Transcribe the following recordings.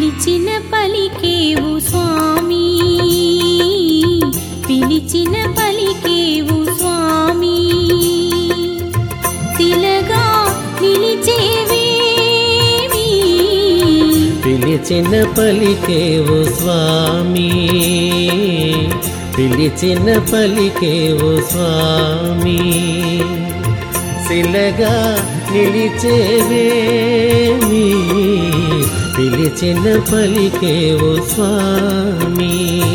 పిలిచిన పలికేవు స్వామి పిలిచిన పలికేవు స్వామి శిలగా నిలిచేవేమి పిలిచిన పలికేవు స్వామి పిలిచిన పలికేవు స్వామి శిలగా నిలిచేవేమి పిలిచిన పలికేవు స్వామి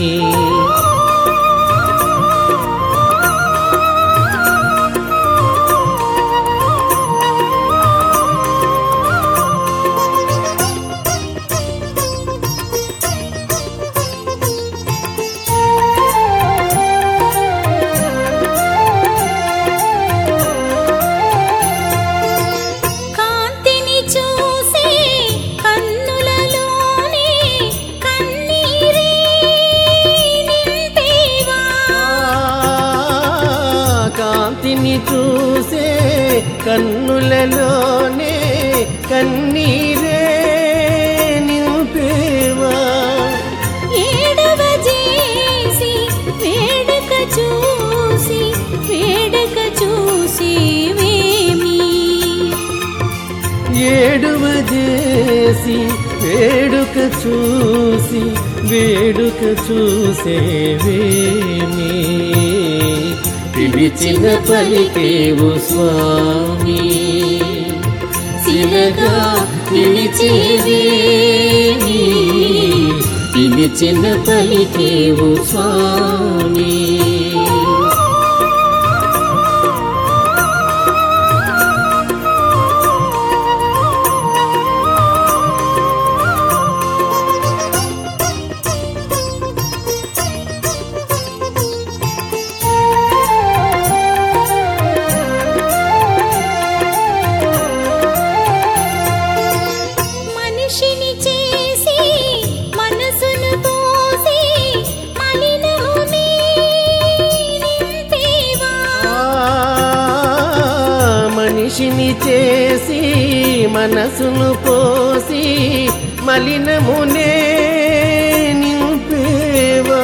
కాంతిని చూసి కన్నులలోనే కన్నీరే నింపేవా కాంతిని చూసే కన్నులలోనే కన్నీరే నింపేవా ఏడవ చేసి వేడుక చూసి వేడుక చూసేవేమి ఏడువ చేసి వేడుక చూసి వేడుక చూసేవేమి పిలిచిన పలికేవు స్వామి శిలగా పిలిచేవేమి పిలిచిన పలికేవు స్వామి మనిషిని చేసి మనసును పోసి మలినముని నింపేవా మనిషిని చేసి మనసును పోసి మలినమునే నింపేవా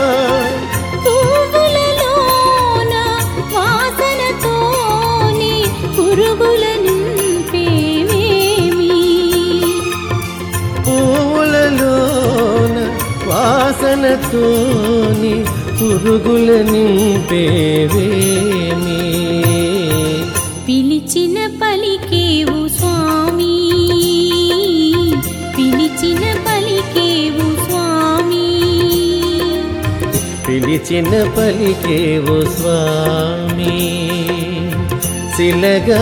పువ్వులలోన వాసనతోని పురుగుల నింపేవేమి పూలలోన వాసనతోని పురుగుల నింపేవేమి పిలిచిన పలికేవు స్వామి పిలిచిన పలికేవు స్వామి పిలిచిన పలికేవు స్వామి శిలగా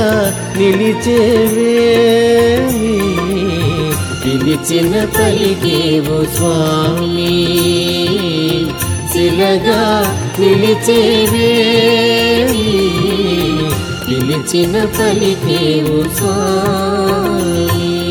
నిలిచేవేమి పిలిచిన పలికేవు స్వామి శిలగా నిలిచేవేమి పిలిచిన పలికేవు స్వామి